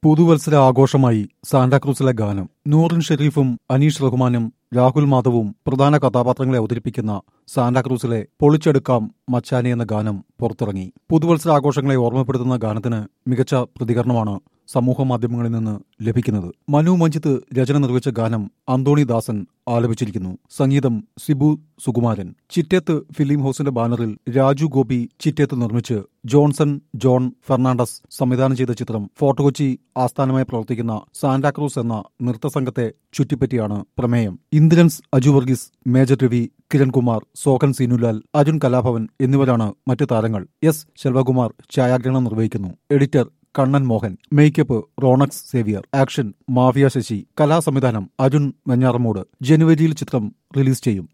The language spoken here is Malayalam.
പുതുവത്സര ആഘോഷമായി സാന്റാക്രൂസിലെ ഗാനം നൂറിൻ ഷെരീഫും അനീഷ് റഹ്മാനും രാഹുൽ മാധവും പ്രധാന കഥാപാത്രങ്ങളെ അവതരിപ്പിക്കുന്ന സാന്റാക്രൂസിലെ പൊളിച്ചെടുക്കാം മച്ചാനെ എന്ന ഗാനം പുറത്തിറങ്ങി പുതുവത്സര ആഘോഷങ്ങളെ ഓർമ്മപ്പെടുത്തുന്ന ഗാനത്തിന് മികച്ച പ്രതികരണമാണ് സമൂഹ മാധ്യമങ്ങളിൽ നിന്ന് ലഭിക്കുന്നത് മനു മഞ്ജിത്ത് രചന നിർവഹിച്ച ഗാനം അന്തോണി ദാസൻ ആലപിച്ചിരിക്കുന്നു സംഗീതം സിബു സുകുമാരൻ ചിറ്റേത്ത് ഫിലിം ഹൗസിന്റെ ബാനറിൽ രാജു ഗോപി ചിറ്റേത്ത് നിർമ്മിച്ച് ജോൺസൺ ജോൺ ഫെർണാണ്ടസ് സംവിധാനം ചെയ്ത ചിത്രം ഫോർട്ട് കൊച്ചി ആസ്ഥാനമായി പ്രവർത്തിക്കുന്ന സാന്റാക്രൂസ് എന്ന നൃത്തസംഘത്തെ ചുറ്റിപ്പറ്റിയാണ് പ്രമേയം ഇന്ദ്രൻസ് അജു വർഗീസ് മേജർ രവി കിരൺകുമാർ സോഹൻ സീനുലാൽ അർജുൻ കലാഭവൻ എന്നിവരാണ് മറ്റു താരങ്ങൾ എസ് ശെൽവകുമാർ ഛായാഗ്രഹണം നിർവഹിക്കുന്നു editor Kannan Mohan makeup Ronex Xavier action Mafia Sasi കലാസംവിധാനം അരുൺ വെഞ്ഞാറമൂട് ജനുവരിയിൽ ചിത്രം റിലീസ് ചെയ്യും